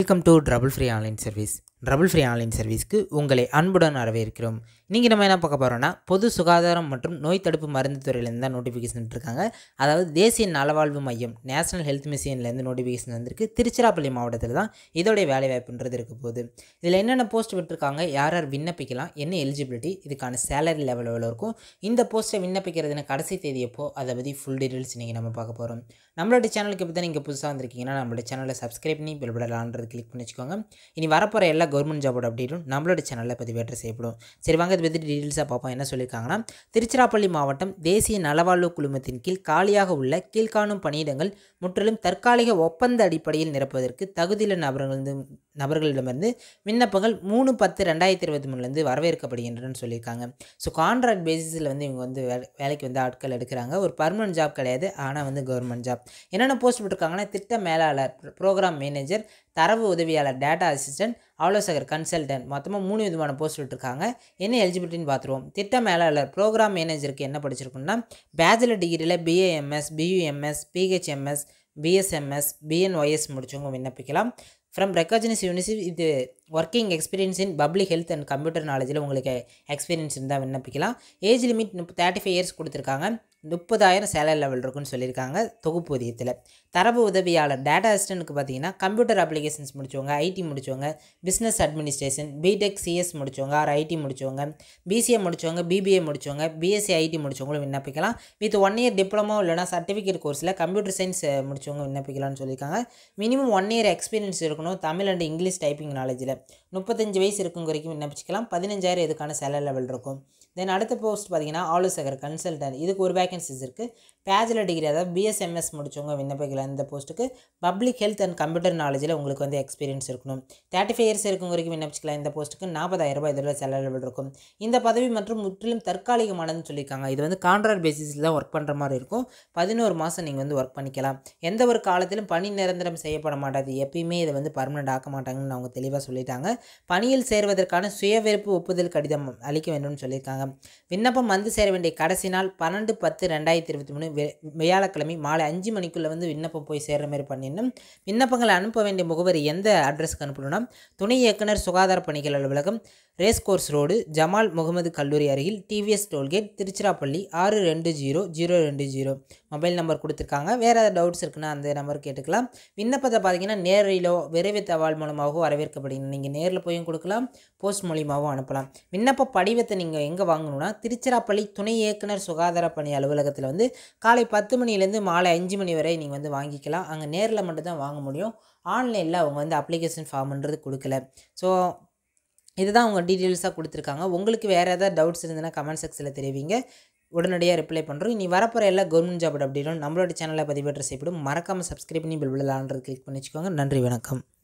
welcome to trouble free online service trouble free online சர்வீஸ்க்கு உங்களை அன்புடன் வரவேற்கிறோம் நீங்கள் நம்ம என்ன பார்க்க போகிறோம்னா பொது சுகாதாரம் மற்றும் நோய் தடுப்பு மருந்து துறையிலேருந்து தான் நோட்டிஃபிகேஷன் இருக்காங்க அதாவது தேசிய நலவாழ்வு மையம் நேஷனல் ஹெல்த் மிஷன்லேருந்து நோட்டிஃபிகேஷன் வந்திருக்கு திருச்சிராப்பள்ளி மாவட்டத்தில் தான் இதோடைய வேலைவாய்ப்புன்றது இருக்க போகுது இதில் என்னென்ன போஸ்ட் விட்டுருக்காங்க யார் யார் விண்ணப்பிக்கலாம் என்ன எலிஜிபிலிட்டி இதுக்கான சேலரி லெவல் எவ்வளோ இருக்கும் இந்த போஸ்ட்டை விண்ணப்பிக்கிறதுன கடைசி தேதி எப்போ அதை பற்றி ஃபுல் டீட்டெயில்ஸ் நீங்கள் நம்ம பார்க்க போகிறோம் நம்மளோட சேனலுக்கு இப்போ தான் நீங்கள் புதுசாக வந்திருக்கீங்கன்னா நம்மளோட சேனலை சப்ஸ்கிரைப் பண்ணி பெல் பட்டலான்றது கிளிக் பண்ணி வச்சுக்கோங்க இனி வரப்போகிற எல்லா கவர்மெண்ட் ஜாபோட அப்டேட்டும் நம்மளோட சேனலில் பதிவேற்ற செய்யப்படும் சரி வாங்க இதை பற்றி டீட்டெயில்ஸாக பார்ப்போம் என்ன சொல்லியிருக்காங்கன்னா திருச்சிராப்பள்ளி மாவட்டம் தேசிய நலவாழ்வு குழுமத்தின் கீழ் காலியாக உள்ள கீழ்காணும் பணியிடங்கள் முற்றிலும் தற்காலிக ஒப்பந்த அடிப்படையில் நிரப்புவதற்கு தகுதியுள்ள நபர்களிருந்து நபர்களிடமிருந்து விண்ணப்பங்கள் மூணு பத்து ரெண்டாயிரத்தி இருபத்தி மூணுலேருந்து வரவேற்கப்படுகின்றன சொல்லியிருக்காங்க ஸோ கான்ட்ராக்ட் பேசிஸில் வந்து இவங்க வந்து வே வேலைக்கு வந்து ஆட்கள் எடுக்கிறாங்க ஒரு பர்மனன்ட் ஜாப் கிடையாது ஆனால் வந்து கவர்மெண்ட் ஜாப் என்னென்ன போஸ்ட் போட்டிருக்காங்கன்னா திட்ட மேலாளர் ப்ரோக்ராம் மேனேஜர் தரவு உதவியாளர் டேட்டா அசிஸ்டன்ட் ஆலோசகர் கன்சல்டன்ட் மொத்தமாக மூணு விதமான போஸ்ட் விட்டுருக்காங்க என்ன எலிஜிபிலிட்டின்னு பார்த்துருவோம் திட்ட மேலாளர் ப்ரோக்ராம் மேனேஜருக்கு என்ன படிச்சிருக்குன்னா பேச்சுலர் டிகிரியில் BAMS BUMS BHMS BSMS BNYS முடிச்சவங்க விண்ணப்பிக்கலாம் ஃப்ரம் ரெக்கக்னைஸ் யூனிவர்சிட்டி இது working experience in public health and computer நாலேஜில் உங்களுக்கு எக்ஸ்பீரியன்ஸ் இருந்தால் விண்ணப்பிக்கலாம் age limit thirty five years கொடுத்துருக்காங்க முப்பதாயிரம் சேலரி லெவல் இருக்குன்னு சொல்லியிருக்காங்க தொகுப்பூதியத்தில் தரவு உதவியாளர் டேட்டா அசிஸ்டன்ட்க்கு பார்த்தீங்கன்னா கம்ப்யூட்டர் அப்ளிகேஷன்ஸ் முடிச்சவங்க ஐடி முடிச்சவங்க பிஸ்னஸ் அட்மினிஸ்ட்ரேஷன் பிடெக் சிஎஸ் முடிச்சவங்க ஆர் ஐடி முடிச்சவங்க பிசிஏ முடிச்சவங்க பிபிஏ முடிச்சவங்க பிஎஸ்சி ஐடி முடிச்சவங்களும் விண்ணப்பிக்கலாம் வித் ஒன் இயர் டிப்ளமோ இல்லைனா சர்டிஃபிகேட் கோர்ஸில் கம்ப்யூட்டர் சயின்ஸ் முடிச்சவங்க விண்ணப்பிக்கலாம்னு சொல்லியிருக்காங்க மினிமம் ஒன் இயர் எக்ஸ்பீரியன்ஸ் இருக்கணும் தமிழ் அண்ட் இங்கிலீஷ் டைப்பிங் நாலேஜில் முப்பத்தஞ்சு வயசு இருக்கும் வரைக்கும் விண்ணப்பிச்சிக்கலாம் பதினஞ்சாயிரம் இதுக்கான சேலரி லெவல் இருக்கும் தென் அடுத்த போஸ்ட் பார்த்தீங்கன்னா ஆலோசகர் கன்சல்டன்ட் இதுக்கு ஒரு வேகன்சிஸ் இருக்குது பேச்சுலர் டிகிரி அதாவது பிஎஸ்எம்எஸ் முடிச்சவங்க விண்ணப்பிக்கலாம் இந்த போஸ்ட்டுக்கு பப்ளிக் ஹெல்த் அண்ட் கம்ப்யூட்டர் நாலேஜில் உங்களுக்கு வந்து எக்ஸ்பீரியன்ஸ் இருக்கணும் தேர்ட்டி ஃபைவ் இயர்ஸ் இருக்கும் வரைக்கும் விண்ணப்பிச்சிக்கலாம் இந்த போஸ்ட்டுக்கு நாற்பதாயிரம் ரூபாய் இதோட சேலரி லெவல் இருக்கும் இந்த பதவி மற்றும் முற்றிலும் தற்காலிகமானதுன்னு சொல்லியிருக்காங்க இது வந்து கான்ட்ராக்ட் பேசிஸில் தான் ஒர்க் பண்ணுற மாதிரி இருக்கும் பதினோரு மாதம் நீங்கள் வந்து ஒர்க் பண்ணிக்கலாம் எந்த ஒரு காலத்திலும் பணி நிரந்தரம் செய்யப்பட மாட்டாது எப்பயுமே இதை வந்து பர்மனெண்ட் ஆக்க மாட்டாங்கன்னு அவங்க தெளிவாக சொல்லிட்டாங்க பணியில் சேர்வதற்கான சுயவிருப்பு ஒப்புதல் கடிதம் அளிக்க வேண்டும்னு சொல்லியிருக்காங்க விண்ணப்பம் வந்து சேர வேண்டிய கடைசி நாள் பன்னெண்டு பத்து ரெண்டாயிரத்தி இருபத்தி மூணு வியாழக்கிழமை மாலை அஞ்சு மணிக்குள்ளே வந்து விண்ணப்பம் போய் சேர்ற மாதிரி பண்ணிடணும் விண்ணப்பங்களை அனுப்ப வேண்டிய முகவரி எந்த அட்ரஸ்க்கு அனுப்பணும்னா துணை இயக்குனர் சுகாதார பணிகள் அலுவலகம் race course road Jamal Mohammed கல்லூரி அருகில் டிவிஎஸ் டோல்கேட் திருச்சிராப்பள்ளி ஆறு ரெண்டு ஜீரோ ஜீரோ ரெண்டு ஜீரோ மொபைல் நம்பர் கொடுத்துருக்காங்க வேறு ஏதாவது டவுட்ஸ் இருக்குன்னா அந்த நம்பர் கேட்டுக்கலாம் விண்ணப்பத்தை பார்த்தீங்கன்னா நேரிலோ விரைவு தபால் மூலமாகவோ வரவேற்கப்படுங்க நீங்கள் நேரில் போயும் கொடுக்கலாம் போஸ்ட் மூலியமாகவும் அனுப்பலாம் விண்ணப்ப படிவத்தை நீங்கள் எங்கே வாங்கணும்னா திருச்சிராப்பள்ளி துணை இயக்குனர் சுகாதார பணி அலுவலகத்தில் வந்து காலை பத்து மணிலேருந்து மாலை அஞ்சு மணி வரை நீங்கள் வந்து வாங்கிக்கலாம் அங்கே நேரில் மட்டும்தான் வாங்க முடியும் ஆன்லைனில் அவங்க வந்து அப்ளிகேஷன் ஃபார்ம்ன்றது கொடுக்கல ஸோ இதுதான் அவங்க டீட்டெயில்ஸாக கொடுத்துருக்காங்க உங்களுக்கு வேறு ஏதாவது டவுட்ஸ் இருந்ததுன்னா கமெண்ட் செக்ஷனில் தெரிவிங்க உடனடியாக ரிப்ளை பண்ணுறோம் இனி வரப்போகிற எல்லா கவர்மெண்ட் ஜாப் அப்படின்னும் நம்மளோட சேனலில் பதிவேற்ற செய்யப்படும் மறக்காமல் சப்ஸ்கிரைப் பண்ணி பில் பில் கிளிக் பண்ணி வச்சுக்கோங்க நன்றி வணக்கம்